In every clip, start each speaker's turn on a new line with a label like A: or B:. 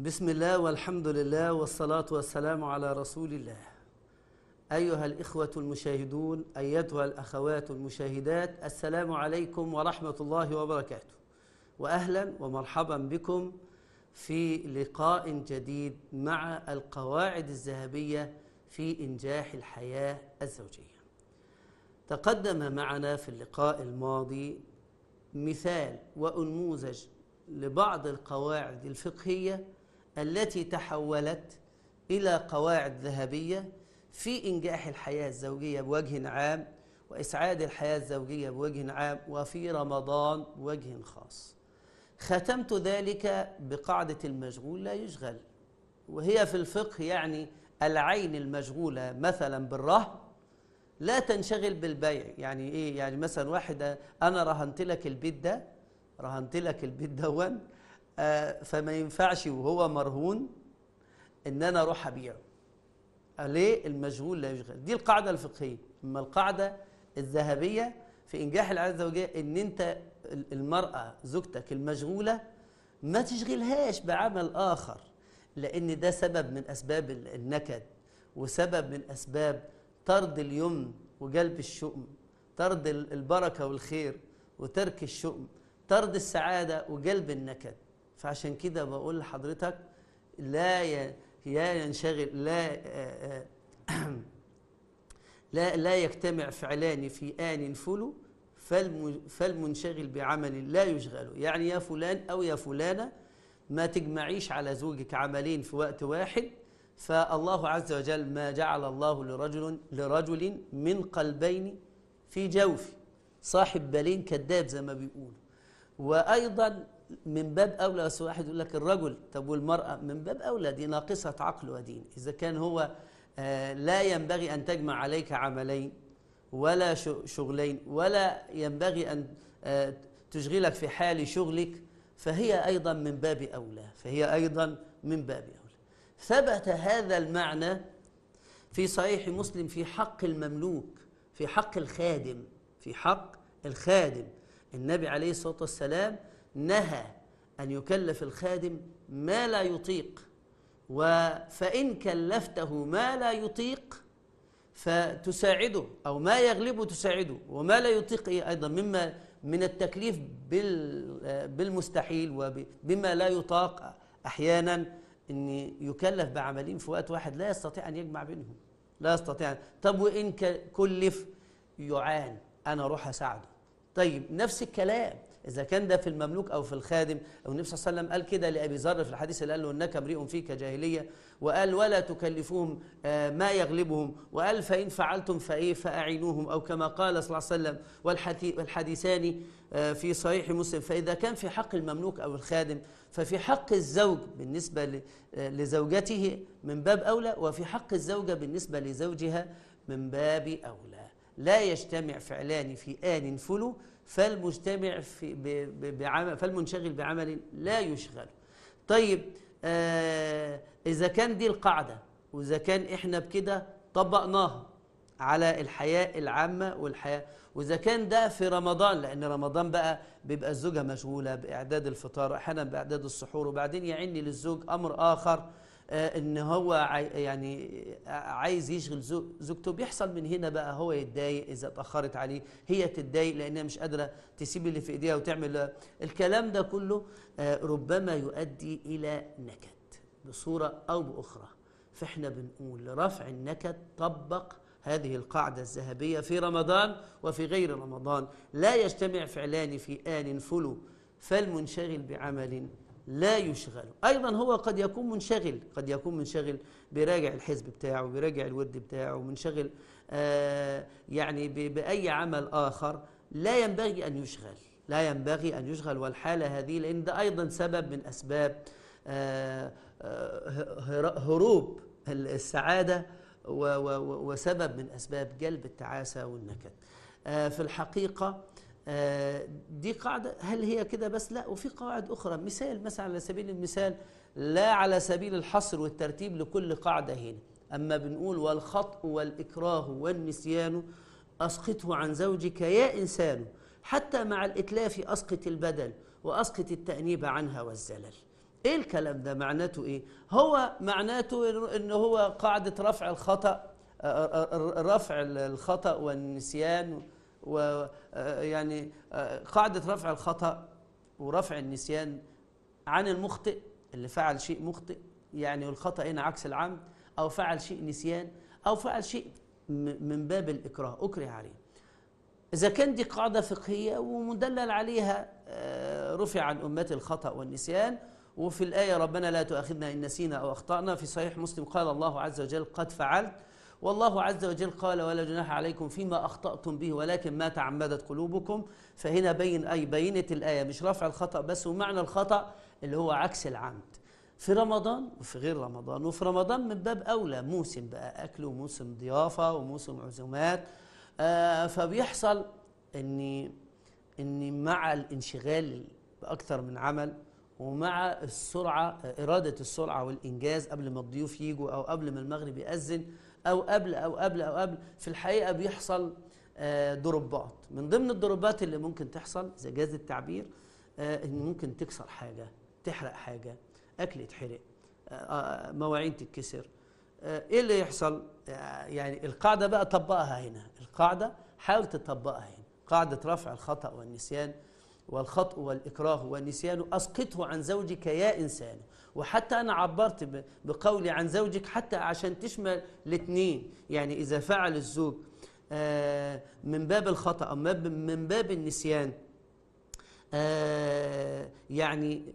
A: بسم الله والحمد لله والصلاة والسلام على رسول الله أيها الإخوة المشاهدون أيتها الأخوات المشاهدات السلام عليكم ورحمة الله وبركاته وأهلا ومرحبا بكم في لقاء جديد مع القواعد الذهبية في إنجاح الحياة الزوجية تقدم معنا في اللقاء الماضي مثال وأنموذج لبعض القواعد الفقهية التي تحولت إلى قواعد ذهبية في إنجاح الحياة الزوجية بوجه عام وإسعاد الحياة الزوجية بوجه عام وفي رمضان بوجه خاص ختمت ذلك بقاعدة المشغول لا يشغل وهي في الفقه يعني العين المشغولة مثلا بالرهن لا تنشغل بالبيع يعني ايه يعني مثلا واحد انا رهنت لك البيت ده رهنت لك البيت دون آه فما ينفعش وهو مرهون ان انا اروح ابيعه ليه المشغول لا يشغل دي القاعده الفقهيه اما القاعده الذهبيه في انجاح العاده الزوجيه ان انت المراه زوجتك المشغوله ما تشغلهاش بعمل اخر لان ده سبب من اسباب النكد وسبب من اسباب طرد اليمن وجلب الشؤم طرد البركه والخير وترك الشؤم طرد السعاده وجلب النكد فعشان كده بقول لحضرتك لا لا ينشغل لا لا لا يجتمع فعلان في آن فلو فالمنشغل بعمل لا يشغله يعني يا فلان أو يا فلانة ما تجمعيش على زوجك عملين في وقت واحد فالله عز وجل ما جعل الله لرجل لرجل من قلبين في جوفه صاحب بالين كذاب زي ما بيقولوا وأيضا من باب أولى بس واحد يقول لك الرجل طب والمرأة من باب أولى دي ناقصة عقل ودين إذا كان هو آه لا ينبغي أن تجمع عليك عملين ولا شغلين ولا ينبغي أن آه تشغلك في حال شغلك فهي أيضا من باب أولى فهي أيضا من باب أولى ثبت هذا المعنى في صحيح مسلم في حق المملوك في حق الخادم في حق الخادم النبي عليه الصلاة والسلام نهى أن يكلف الخادم ما لا يطيق فإن كلفته ما لا يطيق فتساعده أو ما يغلبه تساعده وما لا يطيق إيه أيضا مما من التكليف بالمستحيل وبما لا يطاق أحيانا أن يكلف بعملين في وقت واحد لا يستطيع أن يجمع بينهم لا يستطيع طب وإن كلف يعان أنا أروح أساعده طيب نفس الكلام إذا كان ده في المملوك أو في الخادم أو النبي صلى الله عليه وسلم قال كده لأبي ذر في الحديث اللي قال له إنك امرئ فيك جاهلية وقال ولا تكلفوهم ما يغلبهم وقال فإن فعلتم فإيه فأعينوهم أو كما قال صلى الله عليه وسلم والحديثان في صحيح مسلم فإذا كان في حق المملوك أو الخادم ففي حق الزوج بالنسبة لزوجته من باب أولى وفي حق الزوجة بالنسبة لزوجها من باب أولى لا يجتمع فعلان في آن فلو فالمجتمع في بعمل فالمنشغل بعمل لا يشغل طيب آه إذا كان دي القاعدة وإذا كان إحنا بكده طبقناها على الحياة العامة والحياة وإذا كان ده في رمضان لأن رمضان بقى بيبقى الزوجة مشغولة بإعداد الفطار أحيانا بإعداد السحور وبعدين يعني للزوج أمر آخر آه ان هو يعني عايز يشغل زوجته بيحصل من هنا بقى هو يتضايق اذا اتاخرت عليه هي تتضايق لانها مش قادره تسيب اللي في ايديها وتعمل الكلام ده كله آه ربما يؤدي الى نكد بصوره او باخرى فاحنا بنقول لرفع النكد طبق هذه القاعدة الذهبية في رمضان وفي غير رمضان لا يجتمع فعلان في آن فلو فالمنشغل بعمل لا يشغل أيضا هو قد يكون منشغل قد يكون منشغل براجع الحزب بتاعه براجع الورد بتاعه منشغل آه يعني بأي عمل آخر لا ينبغي أن يشغل لا ينبغي أن يشغل والحالة هذه لأن ده أيضا سبب من أسباب آه آه هروب السعادة وسبب من أسباب جلب التعاسة والنكد في الحقيقة دي قاعدة هل هي كده بس لا وفي قواعد أخرى مثال مثلا على سبيل المثال لا على سبيل الحصر والترتيب لكل قاعدة هنا أما بنقول والخطأ والإكراه والنسيان أسقطه عن زوجك يا إنسان حتى مع الإتلاف أسقط البدل وأسقط التأنيب عنها والزلل ايه الكلام ده معناته ايه هو معناته ان هو قاعده رفع الخطا رفع الخطا والنسيان ويعني قاعده رفع الخطا ورفع النسيان عن المخطئ اللي فعل شيء مخطئ يعني الخطا هنا عكس العمد او فعل شيء نسيان او فعل شيء من باب الاكراه اكره عليه إذا كان دي قاعدة فقهية ومدلل عليها رفع عن أمتي الخطأ والنسيان وفي الآية ربنا لا تؤاخذنا إن نسينا أو أخطأنا في صحيح مسلم قال الله عز وجل قد فعلت والله عز وجل قال ولا جناح عليكم فيما أخطأتم به ولكن ما تعمدت قلوبكم فهنا بين أي بينت الآية مش رفع الخطأ بس ومعنى الخطأ اللي هو عكس العمد في رمضان وفي غير رمضان وفي رمضان من باب أولى موسم بقى أكل وموسم ضيافة وموسم عزومات آه فبيحصل ان ان مع الانشغال باكثر من عمل ومع السرعه اراده السرعه والانجاز قبل ما الضيوف يجوا او قبل ما المغرب ياذن او قبل او قبل او قبل في الحقيقه بيحصل آه ضربات من ضمن الضربات اللي ممكن تحصل اذا جاز التعبير آه ان ممكن تكسر حاجه تحرق حاجه اكل يتحرق آه مواعين تتكسر ايه اللي يحصل يعني القاعده بقى طبقها هنا القاعده حاول تطبقها هنا قاعده رفع الخطا والنسيان والخطأ والإكراه والنسيان أسقطه عن زوجك يا إنسان وحتى أنا عبرت بقولي عن زوجك حتى عشان تشمل الاثنين يعني إذا فعل الزوج من باب الخطأ أو من باب النسيان يعني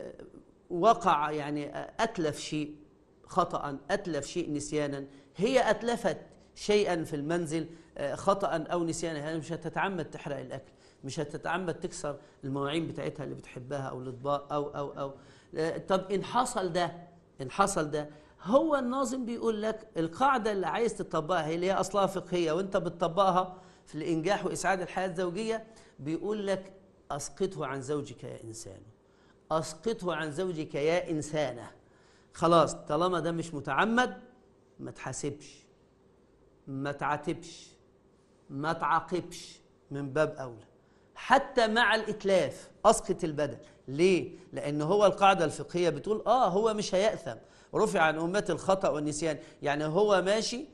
A: وقع يعني أتلف شيء خطأ أتلف شيء نسيانا هي أتلفت شيئا في المنزل خطأ أو نسيانا هي مش هتتعمد تحرق الأكل مش هتتعمد تكسر المواعين بتاعتها اللي بتحبها أو الأطباق أو أو أو طب إن حصل ده إن حصل ده هو الناظم بيقول لك القاعدة اللي عايز تطبقها هي اللي هي أصلها فقهية وأنت بتطبقها في الإنجاح وإسعاد الحياة الزوجية بيقول لك أسقطه عن زوجك يا إنسان أسقطه عن زوجك يا إنسانة خلاص طالما ده مش متعمد ما تحاسبش ما تعاتبش ما تعاقبش من باب اولى حتى مع الاتلاف اسقط البدل ليه لان هو القاعده الفقهيه بتقول اه هو مش هياثم رفع عن امتي الخطا والنسيان يعني هو ماشي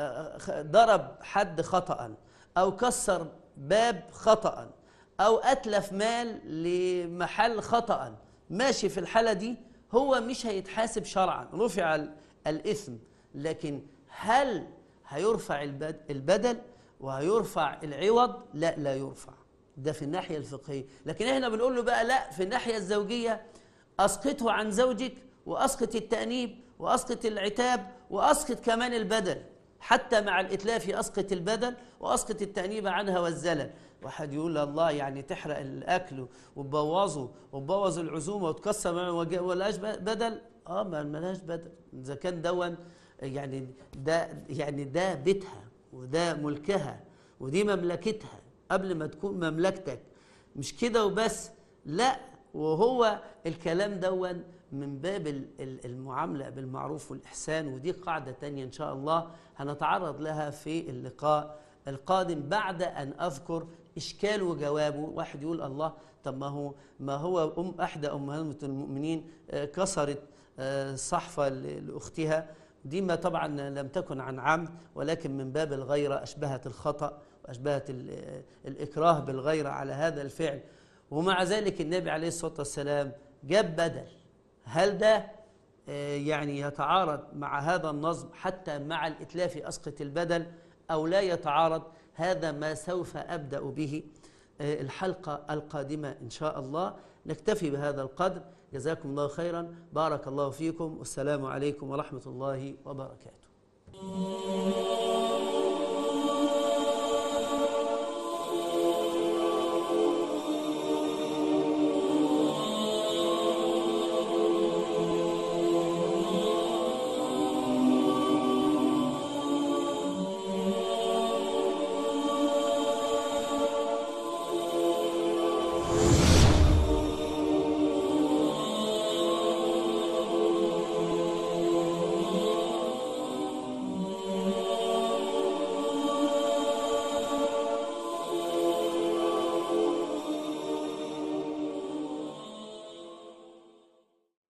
A: ضرب حد خطا او كسر باب خطا او اتلف مال لمحل خطا ماشي في الحاله دي هو مش هيتحاسب شرعا رفع الإثم لكن هل هيرفع البدل وهيرفع العوض لا لا يرفع ده في الناحية الفقهية لكن احنا بنقول له بقى لا في الناحية الزوجية أسقطه عن زوجك وأسقط التأنيب وأسقط العتاب وأسقط كمان البدل حتى مع الإتلاف أسقط البدل وأسقط التأنيب عنها والزلل واحد يقول الله يعني تحرق الأكل وتبوظه وتبوظ العزومة وتكسر ولاش بدل اه ما ملهاش بدل إذا كان دون يعني ده يعني ده بيتها وده ملكها ودي مملكتها قبل ما تكون مملكتك مش كده وبس لا وهو الكلام دون من باب المعاملة بالمعروف والإحسان ودي قاعدة تانية إن شاء الله هنتعرض لها في اللقاء القادم بعد أن أذكر إشكال وجوابه واحد يقول الله طب ما هو ما هو أم أحدى أمهات المؤمنين كسرت صحفة لأختها دي ما طبعا لم تكن عن عمد ولكن من باب الغيرة أشبهت الخطأ وأشبهت الإكراه بالغيرة على هذا الفعل ومع ذلك النبي عليه الصلاة والسلام جاب بدل هل ده يعني يتعارض مع هذا النظم حتى مع الإتلاف أسقط البدل أو لا يتعارض هذا ما سوف أبدأ به الحلقة القادمة إن شاء الله نكتفي بهذا القدر جزاكم الله خيرا بارك الله فيكم والسلام عليكم ورحمة الله وبركاته